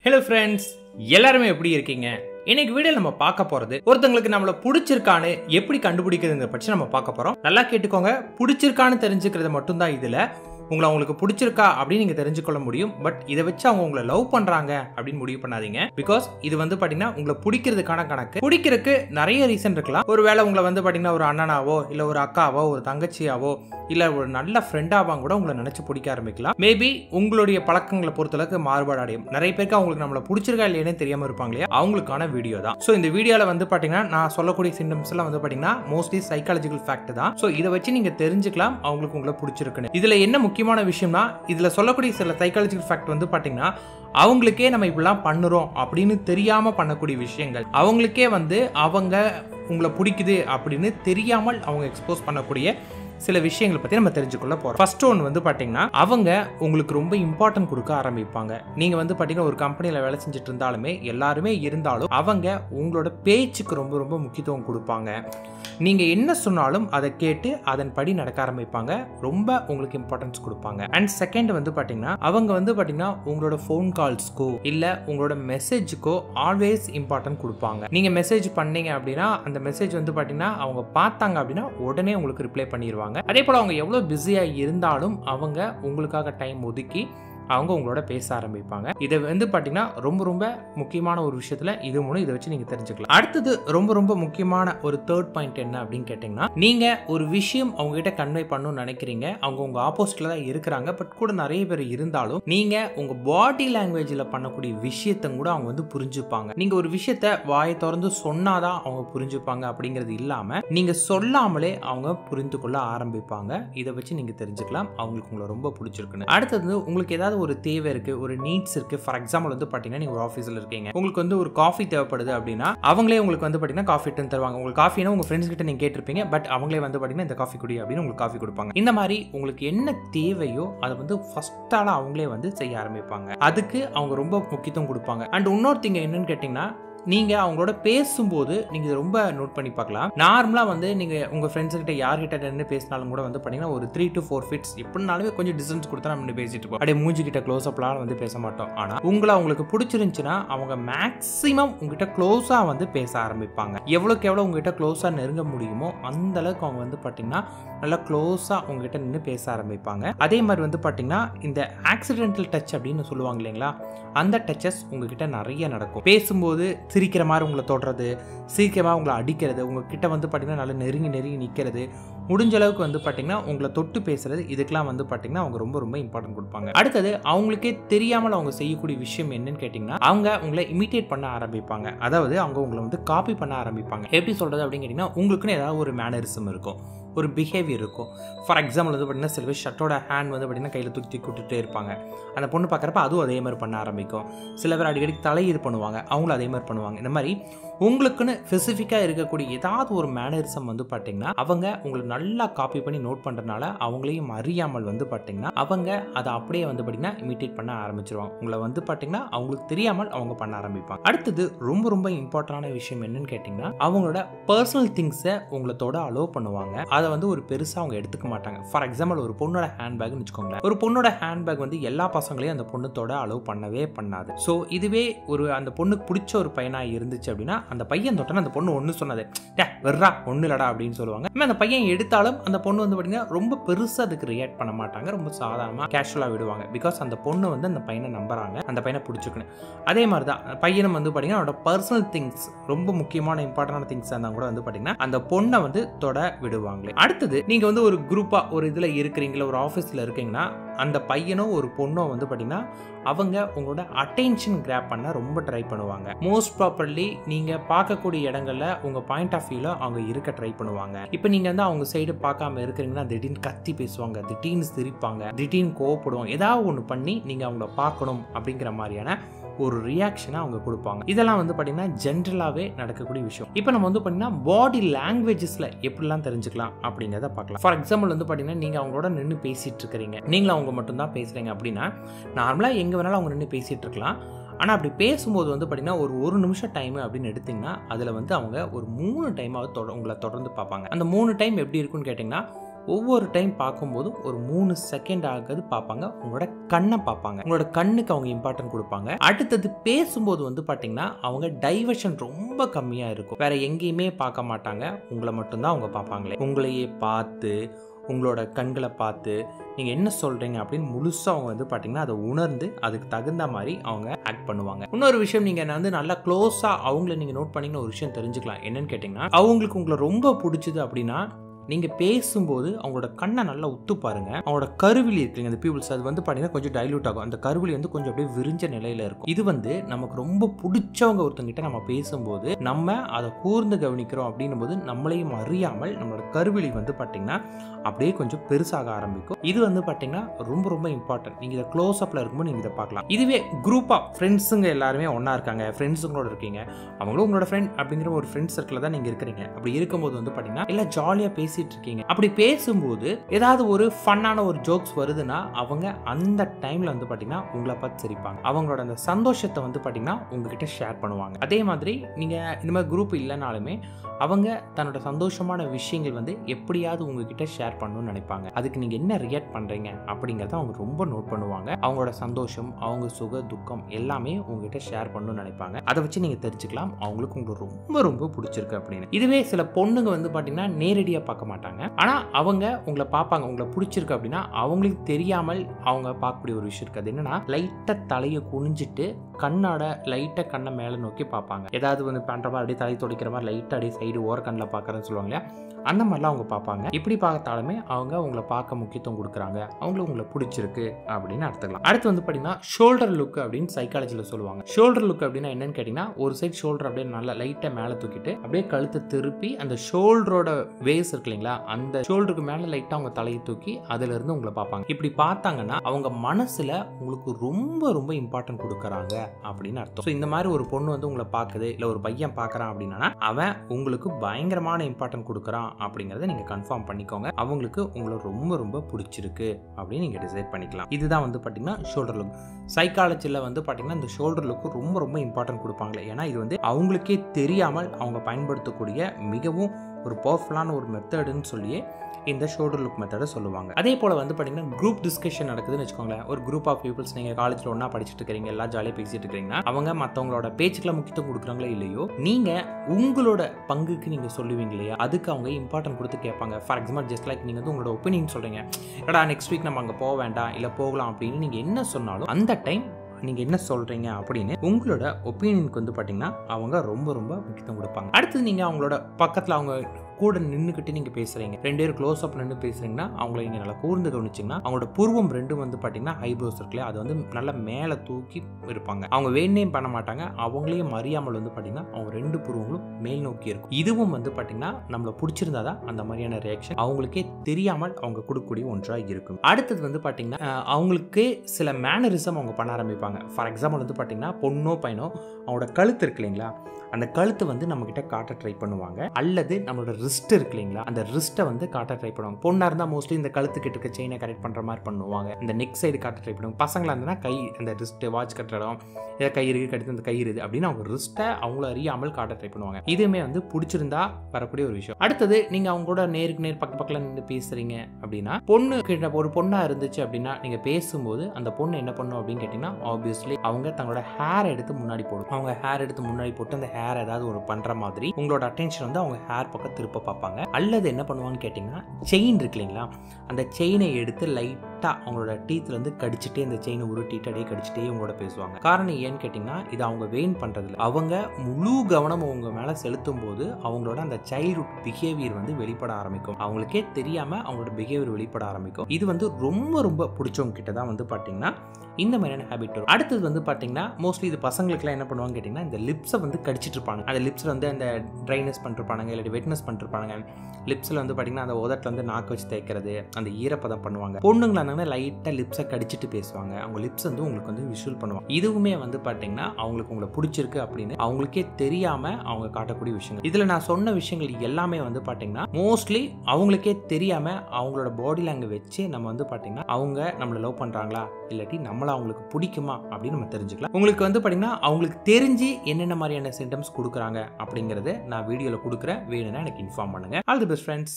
hello friends எல்லாருமே எப்படி இருக்கீங்க இன்னைக்கு வீடியோ நம்ம பார்க்க போறது ஒருத்தங்களுக்கு நம்மள பிடிச்சிருக்கான்னு எப்படி கண்டுபிடிக்கிறதுங்க பற்றி நம்ம பார்க்க போறோம் நல்லா கேட்டுக்கோங்க பிடிச்சிருக்கான்னு தெரிஞ்சுக்கிறது மட்டும்தான் இதுல உங்களை அவங்களுக்கு பிடிச்சிருக்கா அப்படின்னு நீங்க தெரிஞ்சுக்கொள்ள முடியும் பட் இதை வச்சு அவங்க உங்களை லவ் பண்றாங்க அப்படின்னு முடிவு பண்ணாதீங்க பிகாஸ் இது வந்து பாத்தீங்கன்னா உங்களை பிடிக்கிறதுக்கான கணக்கு பிடிக்கிறதுக்கு நிறைய ரீசன் இருக்கலாம் ஒருவேளை உங்களை வந்து பாத்தீங்கன்னா ஒரு அண்ணனாவோ இல்ல ஒரு அக்காவோ ஒரு தங்கச்சியாவோ இல்ல ஒரு நல்ல ஃப்ரெண்டாவா கூட உங்களை நினைச்சு பிடிக்க ஆரம்பிக்கலாம் மேபி உங்களுடைய பழக்கங்களை பொறுத்தளவுக்கு மாறுபாடு அடையும் நிறைய பேருக்கு அவங்களுக்கு நம்மள பிடிச்சிருக்கா இல்லையானே தெரியாம இருப்பாங்க இல்லையா அவங்களுக்கான வீடியோ தான் ஸோ இந்த வீடியோல வந்து பாத்தீங்கன்னா நான் சொல்லக்கூடிய சிம்டம்ஸ் எல்லாம் வந்து பாத்தீங்கன்னா மோஸ்ட்லி சைக்காலஜிக்கல் ஃபேக்ட் தான் ஸோ இதை வச்சு நீங்க தெரிஞ்சுக்கலாம் அவங்களுக்கு உங்களை பிடிச்சிருக்குன்னு இதுல என்ன முக்கியமான விஷயம்னா இதுல சொல்லக்கூடிய சில சைக்காலஜிக்கல் ஃபேக்ட் வந்து பாத்தீங்கன்னா அவங்களுக்கே நம்ம இப்படிலாம் பண்ணுறோம் அப்படின்னு தெரியாம பண்ணக்கூடிய விஷயங்கள் அவங்களுக்கே வந்து அவங்க உங்களை பிடிக்குது அப்படின்னு தெரியாமல் அவங்க எக்ஸ்போஸ் பண்ணக்கூடிய சில விஷயங்களை பற்றி நம்ம தெரிஞ்சுக்கொள்ள போகிறோம் ஃபர்ஸ்ட் ஒன் வந்து பார்த்தீங்கன்னா அவங்க உங்களுக்கு ரொம்ப இம்பார்ட்டன்ட் கொடுக்க ஆரம்பிப்பாங்க நீங்கள் வந்து பார்த்தீங்கன்னா ஒரு கம்பெனியில் வேலை செஞ்சுட்டு இருந்தாலுமே எல்லாருமே இருந்தாலும் அவங்க உங்களோட பேச்சுக்கு ரொம்ப ரொம்ப முக்கியத்துவம் கொடுப்பாங்க நீங்கள் என்ன சொன்னாலும் அதை கேட்டு அதன்படி நடக்க ஆரம்பிப்பாங்க ரொம்ப உங்களுக்கு இம்பார்ட்டன்ஸ் கொடுப்பாங்க அண்ட் செகண்ட் வந்து பார்த்தீங்கன்னா அவங்க வந்து பார்த்தீங்கன்னா உங்களோட ஃபோன் கால்ஸ்க்கோ இல்லை உங்களோட மெசேஜுக்கோ ஆல்வேஸ் இம்பார்ட்டன்ட் கொடுப்பாங்க நீங்கள் மெசேஜ் பண்ணீங்க அப்படின்னா அந்த மெசேஜ் வந்து பார்த்தீங்கன்னா அவங்க பார்த்தாங்க அப்படின்னா உடனே உங்களுக்கு ரிப்ளை பண்ணிடுவாங்க அதே போல் அவங்க எவ்வளோ பிஸியாக இருந்தாலும் அவங்க உங்களுக்காக டைம் ஒதுக்கி அவங்க உங்களோட பேச ஆரம்பிப்பாங்க இதை வந்து பார்த்தீங்கன்னா ரொம்ப ரொம்ப முக்கியமான ஒரு விஷயத்துல இது மூணு இதை வச்சு நீங்க தெரிஞ்சுக்கலாம் அடுத்தது ரொம்ப ரொம்ப முக்கியமான ஒரு தேர்ட் பாயிண்ட் என்ன அப்படின்னு கேட்டிங்கன்னா நீங்க ஒரு விஷயம் அவங்க கிட்ட கன்வே பண்ணணும்னு நினைக்கிறீங்க அவங்க உங்க ஆப்போசிட்ல தான் இருக்கிறாங்க பட் கூட நிறைய பேர் இருந்தாலும் நீங்க உங்க பாடி லாங்குவேஜ்ல பண்ணக்கூடிய விஷயத்த கூட அவங்க வந்து புரிஞ்சுப்பாங்க நீங்க ஒரு விஷயத்த வாயை திறந்து சொன்னாதான் அவங்க புரிஞ்சுப்பாங்க அப்படிங்கிறது இல்லாம நீங்க சொல்லாமலே அவங்க புரிந்து கொள்ள ஆரம்பிப்பாங்க இதை வச்சு நீங்க தெரிஞ்சுக்கலாம் அவங்களுக்கு உங்களை ரொம்ப பிடிச்சிருக்குன்னு அடுத்தது உங்களுக்கு ஏதாவது ஒரு தேவை இருக்கு ஒரு நீட்ஸ் இருக்கு ஃபார் எக்ஸாம்பிள் வந்து பாத்தீங்கன்னா நீங்க ஒரு ஆஃபீஸில் இருக்கீங்க உங்களுக்கு வந்து ஒரு காஃபி தேவைப்படுது அப்படின்னா அவங்களே உங்களுக்கு வந்து பாத்தீங்கன்னா காஃபி எடுத்து தருவாங்க உங்களுக்கு காஃபினா உங்க ஃப்ரெண்ட்ஸ் கிட்ட நீங்க கேட்டிருப்பீங்க பட் அவங்களே வந்து பாத்தீங்கன்னா இந்த காஃபி குடி அப்படின்னு உங்களுக்கு காஃபி கொடுப்பாங்க இந்த மாதிரி உங்களுக்கு என்ன தேவையோ அதை வந்து ஃபர்ஸ்டால அவங்களே வந்து செய்ய ஆரம்பிப்பாங்க அதுக்கு அவங்க ரொம்ப முக்கியத்துவம் கொடுப்பாங்க அண்ட் இன்னொரு திங்க என்னன்னு கேட்டிங்கன்னா நீங்கள் அவங்களோட பேசும்போது நீங்கள் ரொம்ப நோட் பண்ணி பார்க்கலாம் நார்மலாக வந்து நீங்கள் உங்கள் ஃப்ரெண்ட்ஸ் கிட்ட யார்கிட்ட நின்று பேசினாலும் கூட வந்து பார்த்தீங்கன்னா ஒரு த்ரீ டு ஃபோர் ஃபிட்ஸ் எப்படினாலுமே கொஞ்சம் டிஸ்டன்ஸ் கொடுத்தா நம்ம நின்னு பேசிட்டு இருப்போம் அப்படியே மூஞ்சி கிட்ட க்ளோஸ் அப்லாம் வந்து பேச மாட்டோம் ஆனால் உங்களை அவங்களுக்கு பிடிச்சிருந்துச்சுன்னா அவங்க மேக்ஸிமம் உங்ககிட்ட க்ளோஸாக வந்து பேச ஆரம்பிப்பாங்க எவ்வளோக்கு எவ்வளோ உங்ககிட்ட க்ளோஸாக நெருங்க முடியுமோ அந்த அளவுக்கு அவங்க வந்து பார்த்தீங்கன்னா நல்லா க்ளோஸாக உங்ககிட்ட நின்று பேச ஆரம்பிப்பாங்க அதே மாதிரி வந்து பார்த்தீங்கன்னா இந்த ஆக்சிடென்டல் டச் அப்படின்னு சொல்லுவாங்க இல்லைங்களா அந்த டச்சஸ் உங்ககிட்ட நிறைய நடக்கும் பேசும்போது சிரிக்கிற மாதிரி உங்களை தொடுறது சீக்கிரமாக உங்களை அடிக்கிறது உங்ககிட்ட வந்து பார்த்தீங்கன்னா நல்லா நெருங்கி நெருங்கி நிற்கிறது முடிஞ்ச அளவுக்கு வந்து பார்த்தீங்கன்னா உங்களை தொட்டு பேசுறது இதுக்கெல்லாம் வந்து பார்த்தீங்கன்னா அவங்க ரொம்ப ரொம்ப இம்பார்ட்டன்ட் கொடுப்பாங்க அடுத்தது அவங்களுக்கே தெரியாமல் அவங்க செய்யக்கூடிய விஷயம் என்னன்னு கேட்டிங்கன்னா அவங்க உங்களை இமிட்டேட் பண்ண ஆரம்பிப்பாங்க அதாவது அவங்க உங்களை வந்து காப்பி பண்ண ஆரம்பிப்பாங்க எப்படி சொல்கிறது அப்படின்னு கேட்டிங்கன்னா உங்களுக்குன்னு ஏதாவது ஒரு மேனரிசம் இருக்கும் ஒரு பிஹேவியர் இருக்கும் ஃபார் எக்ஸாம்பிள் வந்து பார்த்தீங்கன்னா சில பேர் ஷர்ட்டோட ஹேண்ட் வந்து பார்த்தீங்கன்னா கையில் தூக்கி தூக்கி விட்டுட்டே இருப்பாங்க அந்த பொண்ணு பார்க்குறப்ப அதுவும் அதே மாதிரி பண்ண ஆரம்பிக்கும் சில பேர் அடிக்கடி தலை இது பண்ணுவாங்க அவங்களும் அதே மாதிரி பண்ணுவாங்க இந்த மாதிரி உங்களுக்குன்னு ஸ்பெசிஃபிக்காக இருக்கக்கூடிய ஏதாவது ஒரு மேனரிசம் வந்து பார்த்தீங்கன்னா அவங்க உங்களை நல்லா காப்பி பண்ணி நோட் பண்ணுறதுனால அவங்களையும் அறியாமல் வந்து பார்த்தீங்கன்னா அவங்க அதை அப்படியே வந்து பார்த்தீங்கன்னா இமிட்டேட் பண்ண ஆரம்பிச்சிருவாங்க உங்களை வந்து பார்த்தீங்கன்னா அவங்களுக்கு தெரியாமல் அவங்க பண்ண ஆரம்பிப்பாங்க அடுத்தது ரொம்ப ரொம்ப இம்பார்ட்டண்டான விஷயம் என்னன்னு கேட்டிங்கன்னா அவங்களோட பர்சனல் திங்ஸை உங்களத்தோட அலோவ் பண்ணுவாங்க அதை வந்து ஒரு பெருசாக அவங்க எடுத்துக்க மாட்டாங்க ஃபார் எக்ஸாம்பிள் ஒரு பொண்ணோட ஹேண்ட்பேக்னு வச்சுக்கோங்களேன் ஒரு பொண்ணோட ஹேண்ட்பேக் வந்து எல்லா பசங்களையும் அந்த பொண்ணுத்தோட அலோவ் பண்ணவே பண்ணாது ஸோ இதுவே ஒரு அந்த பொண்ணுக்கு பிடிச்ச ஒரு பையனாக இருந்துச்சு அப்படின்னா அந்த பையன் தொட்டன அந்த பொண்ணு ஒன்று சொன்னது டே வெர்ரா ஒன்றும் இல்லடா அப்படின்னு சொல்லுவாங்க இனிமே அந்த பையன் எடுத்தாலும் அந்த பொண்ணு வந்து பார்த்தீங்கன்னா ரொம்ப பெருசாக அதுக்கு ரியாக்ட் பண்ண மாட்டாங்க ரொம்ப சாதாரணமாக கேஷுவலாக விடுவாங்க பிகாஸ் அந்த பொண்ணு வந்து அந்த பையனை நம்புறாங்க அந்த பையனை பிடிச்சிக்கணும் அதே மாதிரி தான் பையனும் வந்து பார்த்தீங்கன்னா அவனோட பர்சனல் திங்ஸ் ரொம்ப முக்கியமான இம்பார்ட்டன்டான திங்ஸ் இருந்தால் கூட வந்து பார்த்தீங்கன்னா அந்த பொண்ணை வந்து தொட விடுவாங்களே அடுத்தது நீங்கள் வந்து ஒரு குரூப்பாக ஒரு இதில் இருக்கிறீங்களா ஒரு ஆஃபீஸில் இருக்கீங்கன்னா அந்த பையனோ ஒரு பொண்ணோ வந்து பார்த்தீங்கன்னா அவங்க உங்களோட அட்டென்ஷன் கிராப் பண்ண ரொம்ப ட்ரை பண்ணுவாங்க மோஸ்ட் ப்ராப்பர்லி நீங்கள் பார்க்கக்கூடிய இடங்கள்ல உங்கள் பாயிண்ட் ஆஃப் வியூவில் அவங்க இருக்க ட்ரை பண்ணுவாங்க இப்போ நீங்கள் வந்து அவங்க சைடு பார்க்காம இருக்கிறீங்கன்னா திடீர்னு கத்தி பேசுவாங்க திடீர்னு சிரிப்பாங்க திடீர்னு கோவப்படுவாங்க ஏதாவது ஒன்று பண்ணி நீங்கள் அவங்கள பார்க்கணும் அப்படிங்கிற மாதிரியான ஒரு ரியாக்ஷனை அவங்க கொடுப்பாங்க இதெல்லாம் வந்து பார்த்தீங்கன்னா ஜென்ரலாகவே நடக்கக்கூடிய விஷயம் இப்போ நம்ம வந்து பார்த்தீங்கன்னா பாடி லாங்குவேஜஸில் எப்படிலாம் தெரிஞ்சுக்கலாம் அப்படிங்கிறத பார்க்கலாம் ஃபார் எக்ஸாம்பிள் வந்து பார்த்தீங்கன்னா நீங்கள் அவங்களோட நின்று பேசிகிட்டு இருக்கிறீங்க நீங்களும் அவங்க மட்டும்தான் பேசுகிறீங்க அப்படின்னா நார்மலாக எங்கே வேணாலும் அவங்க நின்று பேசிகிட்டு இருக்கலாம் ஆனால் அப்படி பேசும்போது வந்து பார்த்தீங்கன்னா ஒரு ஒரு நிமிஷம் டைம் அப்படின்னு எடுத்திங்கன்னா அதில் வந்து அவங்க ஒரு மூணு டைமாவது தொட உங்களை தொடர்ந்து பார்ப்பாங்க அந்த மூணு டைம் எப்படி இருக்குன்னு கேட்டிங்கன்னா ஒவ்வொரு டைம் பார்க்கும்போது ஒரு மூணு செகண்ட் ஆகுது பார்ப்பாங்க உங்களோட கண்ணை பார்ப்பாங்க உங்களோட கண்ணுக்கு அவங்க இம்பார்ட்டன்ட் கொடுப்பாங்க அடுத்தது பேசும்போது வந்து பார்த்தீங்கன்னா அவங்க டைவர்ஷன் ரொம்ப கம்மியாக இருக்கும் வேற எங்கேயுமே பார்க்க மாட்டாங்க உங்களை மட்டும்தான் அவங்க பார்ப்பாங்களே உங்களையே பார்த்து உங்களோட கண்களை பார்த்து நீங்கள் என்ன சொல்கிறீங்க அப்படின்னு முழுசாக அவங்க வந்து பார்த்தீங்கன்னா அதை உணர்ந்து அதுக்கு தகுந்த மாதிரி அவங்க ஆக்ட் பண்ணுவாங்க இன்னொரு விஷயம் நீங்கள் வந்து நல்லா க்ளோஸாக அவங்கள நீங்கள் நோட் பண்ணிங்கன்னா ஒரு விஷயம் தெரிஞ்சுக்கலாம் என்னன்னு கேட்டிங்கன்னா அவங்களுக்கு உங்களை ரொம்ப பிடிச்சது அப்படின்னா நீங்கள் பேசும்போது அவங்களோட கண்ணை நல்லா உத்து பாருங்க அவங்களோட கருவிலி இருக்குங்க அந்த பீப்புள்ஸ் அது வந்து பார்த்தீங்கன்னா கொஞ்சம் டைலூட் ஆகும் அந்த கருவிலி வந்து கொஞ்சம் அப்படியே விரிஞ்ச நிலையில இருக்கும் இது வந்து நமக்கு ரொம்ப பிடிச்சவங்க ஒருத்தங்கிட்ட நம்ம பேசும்போது நம்ம அதை கூர்ந்து கவனிக்கிறோம் அப்படின்னும் போது நம்மளையும் அறியாமல் நம்மளோட கருவிலி வந்து பார்த்தீங்கன்னா அப்படியே கொஞ்சம் பெருசாக ஆரம்பிக்கும் இது வந்து பார்த்தீங்கன்னா ரொம்ப ரொம்ப இம்பார்ட்டன்ட் நீங்கள் இதை க்ளோஸ் அப்பில் இருக்கும்போது நீங்கள் இதை பார்க்கலாம் இதுவே குரூப்பாக ஃப்ரெண்ட்ஸுங்க எல்லாருமே ஒன்றா இருக்காங்க ஃப்ரெண்ட்ஸுங்களோட இருக்கீங்க அவங்களும் உங்களோட ஃப்ரெண்ட் அப்படிங்கிற ஒரு ஃப்ரெண்ட் சர்க்கிளில் தான் நீங்கள் இருக்கிறீங்க அப்படி இருக்கும்போது வந்து பார்த்தீங்கன்னா எல்லாம் ஜாலியாக பேசிட்டு இருக்கீங்க அப்படி பேசும்போது ஏதாவது ஒரு ஃபன்னான ஒரு ஜோக்ஸ் வருதுன்னா அவங்க அந்த டைமில் வந்து பார்த்தீங்கன்னா உங்களை பார்த்து சிரிப்பாங்க அவங்களோட அந்த சந்தோஷத்தை வந்து பார்த்தீங்கன்னா உங்ககிட்ட ஷேர் பண்ணுவாங்க அதே மாதிரி நீங்கள் இந்த மாதிரி குரூப் இல்லைனாலுமே அவங்க தன்னோட சந்தோஷமான விஷயங்கள் வந்து எப்படியாவது உங்ககிட்ட ஷேர் பண்ணணும்னு நினைப்பாங்க அதுக்கு நீங்கள் என்ன ரியாக்ட் பண்ணுறீங்க அப்படிங்கிறத அவங்க ரொம்ப நோட் பண்ணுவாங்க அவங்களோட சந்தோஷம் அவங்க சுக துக்கம் எல்லாமே உங்ககிட்ட ஷேர் பண்ணணும்னு நினைப்பாங்க அதை வச்சு நீங்கள் தெரிஞ்சுக்கலாம் அவங்களுக்கு உங்களுக்கு ரொம்ப ரொம்ப பிடிச்சிருக்கு அப்படின்னு இதுவே சில பொண்ணுங்க வந்து பார்த்தீங்கன்னா நேரடியாக பார்க்க மாட்டாங்க ஆனால் அவங்க உங்களை பார்ப்பாங்க உங்களை பிடிச்சிருக்கு அப்படின்னா அவங்களுக்கு தெரியாமல் அவங்க பார்க்கக்கூடிய ஒரு விஷயம் இருக்குது அது என்னன்னா லைட்டாக தலையை குனிஞ்சிட்டு கண்ணோட லைட்டாக கண்ணை மேலே நோக்கி பார்ப்பாங்க ஏதாவது வந்து பண்ணுற மாதிரி அப்படியே தலை துடைக்கிற மாதிரி லைட்டாக அப்படியே சைடு ஓர கண்ணில் பார்க்குறேன்னு சொல்லுவாங்க இல்லையா அந்த மாதிரிலாம் அவங்க பார்ப்பாங்க இப்படி பார்த்தாலுமே அவங்க உங்களை பார்க்க முக்கியத்துவம் கொடுக்குறாங்க அவங்களுக்கு உங்களை பிடிச்சிருக்கு அப்படின்னு எடுத்துக்கலாம் அடுத்து வந்து பார்த்தீங்கன்னா ஷோல்டர் லுக் அப்படின்னு சைக்காலஜியில் சொல்லுவாங்க ஷோல்டர் லுக் அப்படின்னா என்னன்னு கேட்டிங்கன்னா ஒரு சைடு ஷோல்டர் அப்படியே நல்லா லைட்டாக மேலே தூக்கிட்டு அப்படியே கழுத்தை திருப்பி அந்த ஷோல்டரோட வேஸ் இருக்கு இல்லைங்களா அந்த ஷோல்டருக்கு மேலே லைட்டாக அவங்க தலையை தூக்கி அதிலிருந்து உங்களை பார்ப்பாங்க இப்படி பார்த்தாங்கன்னா அவங்க மனசில் உங்களுக்கு ரொம்ப ரொம்ப இம்பார்ட்டன்ட் கொடுக்குறாங்க அப்படின்னு அர்த்தம் ஸோ இந்த மாதிரி ஒரு பொண்ணு வந்து உங்களை பார்க்குது இல்லை ஒரு பையன் பார்க்குறான் அப்படின்னா அவன் உங்களுக்கு பயங்கரமான இம்பார்ட்டன்ட் கொடுக்குறான் அப்படிங்கிறத நீங்கள் கன்ஃபார்ம் பண்ணிக்கோங்க அவங்களுக்கு உங்களை ரொம்ப ரொம்ப பிடிச்சிருக்கு அப்படின்னு நீங்கள் டிசைட் பண்ணிக்கலாம் இதுதான் வந்து பார்த்தீங்கன்னா ஷோல்டர் லுக் சைக்காலஜியில் வந்து பார்த்தீங்கன்னா இந்த ஷோல்டர் லுக்கு ரொம்ப ரொம்ப இம்பார்ட்டன்ட் கொடுப்பாங்களே ஏன்னா இது வந்து அவங்களுக்கே தெரியாமல் அவங்க பயன்படுத்தக்கூடிய மிகவும் ஒரு பவர்ஃபுல்லான ஒரு மெத்தடுன்னு சொல்லியே இந்த ஷோல்டர் லுக் மெத்தடை சொல்லுவாங்க அதே போல் வந்து பார்த்தீங்கன்னா குரூப் டிஸ்கஷன் நடக்குதுன்னு வச்சுக்கோங்களேன் ஒரு குரூப் ஆஃப் பீப்புள்ஸ் நீங்கள் காலேஜில் ஒன்றா படிச்சுட்டு இருக்கிறீங்க எல்லாம் ஜாலியாக பேசிட்டு இருக்கிறீங்கன்னா அவங்க மற்றவங்களோட பேச்சுக்கெல்லாம் முக்கியத்துவம் கொடுக்குறாங்களோ இல்லையோ நீங்கள் உங்களோட பங்குக்கு நீங்கள் சொல்லுவீங்க இல்லையா அதுக்கு அவங்க இம்பார்ட்டன்ட் கொடுத்து கேட்பாங்க ஃபார் எக்ஸாம்பிள் ஜஸ்ட் லைக் நீங்கள் வந்து உங்களோட ஒப்பீனியன் சொல்கிறீங்க எடா நெக்ஸ்ட் வீக் நம்ம அங்கே போக வேண்டாம் இல்லை போகலாம் அப்படின்னு நீங்கள் என்ன சொன்னாலும் அந்த டைம் நீங்கள் என்ன சொல்கிறீங்க அப்படின்னு உங்களோட ஒப்பீனியனுக்கு வந்து பார்த்தீங்கன்னா அவங்க ரொம்ப ரொம்ப முக்கியத்துவம் கொடுப்பாங்க அடுத்தது நீங்கள் அவங்களோட பக்கத்தில் அவங்க கூட நின்றுக்கிட்டு நீங்கள் பேசுகிறீங்க ரெண்டு பேரும் க்ளோஸ் அப் நின்று பேசுகிறீங்கன்னா அவங்கள நீங்கள் நல்லா கூர்ந்து கவனிச்சிங்கன்னா அவங்களோட புருவம் ரெண்டும் வந்து பார்த்தீங்கன்னா ஐப்ரோஸ் இருக்குல்லையா அது வந்து நல்லா மேலே தூக்கி இருப்பாங்க அவங்க வேணேம் பண்ண மாட்டாங்க அவங்களையும் அறியாமல் வந்து பார்த்தீங்கன்னா அவங்க ரெண்டு புருவங்களும் மேல் நோக்கி இருக்கும் இதுவும் வந்து பார்த்தீங்கன்னா நம்மளை பிடிச்சிருந்தா தான் அந்த மாதிரியான ரியாக்ஷன் அவங்களுக்கே தெரியாமல் அவங்க கொடுக்கக்கூடிய ஒன்றாக இருக்கும் அடுத்தது வந்து பார்த்தீங்கன்னா அஹ், அவங்களுக்கு சில மேனரிசம் அவங்க பண்ண ஆரம்பிப்பாங்க ஃபார் எக்ஸாம்பிள் வந்து பார்த்தீங்கன்னா பொண்ணோ பையனோ அவங்களோட கழுத்து இருக்கு இல்லைங்களா அந்த கழுத்தை வந்து நம்மக்கிட்ட காட்ட ட்ரை பண்ணுவாங்க அல்லது நம்மளோட ரிஸ்ட் இருக்கு இல்லைங்களா அந்த ரிஸ்ட்டை வந்து காட்ட ட்ரை பண்ணுவாங்க பொண்ணாக இருந்தால் மோஸ்ட்லி இந்த கழுத்துக்கிட்ட இருக்க செயினை கரெக்ட் பண்ணுற மாதிரி பண்ணுவாங்க இந்த நெக் சைடு காட்ட ட்ரை பண்ணுவாங்க பசங்களாக இருந்ததுன்னா கை அந்த ரிஸ்ட்டு வாட்ச் கட்டுற இடம் இதை கயிறு கடுத்து அந்த கயிறு இது அப்படின்னு அவங்க ரிஸ்ட்டை அவங்கள அறியாமல் காட்ட ட்ரை பண்ணுவாங்க இதுவுமே வந்து பிடிச்சிருந்தா வரக்கூடிய ஒரு விஷயம் அடுத்தது நீங்கள் அவங்க கூட நேருக்கு நேர் பக்க பக்கத்தில் நின்று பேசுறீங்க அப்படின்னா பொண்ணு கிட்ட ஒரு பொண்ணாக இருந்துச்சு அப்படின்னா நீங்கள் பேசும்போது அந்த பொண்ணு என்ன பண்ணும் அப்படின்னு கேட்டிங்கன்னா ஆப்வியஸ்லி அவங்க தங்களோட ஹேர் எடுத்து முன்னாடி போடும் அவங்க ஹேர் எடுத்து முன்னாடி போட்டு அந்த ஹேர் ஏதாவது ஒரு பண்ணுற மாதிரி உங்களோட அட்டென்ஷன் வந்து அவங்க ஹேர் பக்கம் திருப்ப பார்ப்பாங்க அல்லது என்ன பண்ணுவாங்கன்னு கேட்டிங்கன்னா செயின் இருக்கு இல்லைங்களா அந்த செயினை எடுத்து லைட்டாக அவங்களோட டீத்தில் வந்து கடிச்சிட்டே இந்த செயினை உருட்டிட்டு அப்படியே கடிச்சிட்டே உங்களோட பேசுவாங்க காரணம் ஏன்னு கேட்டிங்கன்னா இது அவங்க வெயின் பண்ணுறதில்ல அவங்க முழு கவனம் அவங்க மேலே செலுத்தும் போது அவங்களோட அந்த சைல்ட்ஹுட் பிஹேவியர் வந்து வெளிப்பட ஆரம்பிக்கும் அவங்களுக்கே தெரியாமல் அவங்களோட பிஹேவியர் வெளிப்பட ஆரம்பிக்கும் இது வந்து ரொம்ப ரொம்ப பிடிச்சவங்க கிட்ட தான் வந்து பார்த்தீங்கன்னா இந்த மாதிரியான ஹேபிட் வரும் அடுத்தது வந்து பார்த்தீங்கன்னா மோஸ்ட்லி இது பசங்களுக்குலாம் என்ன பண்ணுவாங்க கேட்டிங்கன்னா இந்த லிப்ஸை வந்து கடிச்சிட்டு இருப்பாங்க அந்த லிப்ஸில் வந்து அந்த ட்ரைனஸ் பண்ணிருப்பானுங்க இல்லாட்டி வெட்னஸ் பண்ணிருப்பானுங்க லிப்ஸில் வந்து பார்த்தீங்கன்னா அந்த உதட்டில் வந்து நாக்கு வச்சு தேய்க்கிறது அந்த ஈரப்பதம் பண்ணுவாங்க பொண்ணுங்களா இருந்தாங்கன்னா லைட்டாக லிப்ஸை கடிச்சிட்டு பேசுவாங்க அவங்க லிப்ஸ் வந்து உங்களுக்கு வந்து விஷுவல் பண்ணுவாங்க இதுவுமே வந்து பார்த்தீங்கன்னா அவங்களுக்கு உங்களை பிடிச்சிருக்கு அப்படின்னு அவங்களுக்கே தெரியாமல் அவங்க காட்டக்கூடிய விஷயங்கள் இதில் நான் சொன்ன விஷயங்கள் எல்லாமே வந்து பார்த்தீங்கன்னா மோஸ்ட்லி அவங்களுக்கே தெரியாமல் அவங்களோட பாடி லாங்குவேஜ் வச்சு நம்ம வந்து பார்த்தீங்கன்னா அவங்க நம்மளை லவ் பண்ணுறாங்களா இல்லாட்டி நம்மளை அவங்களுக்கு பிடிக்குமா அப்படின்னு நம்ம தெரிஞ்சுக்கலாம் உங்களுக்கு வந்து பார்த்தீங்கன்னா அவங்களுக்கு தெரிஞ்சு என்னென்ன மாதிரியான சிம்டம்ஸ் கொடுக்குறாங்க அப்படிங்கிறத நான் வீடியோவில் கொடுக்குறேன் வேணும்னா எனக்கு இன்ஃபார்ம் பண்ணுங்க ஆல் தி பெஸ்ட் ஃப்ரெண்ட்ஸ்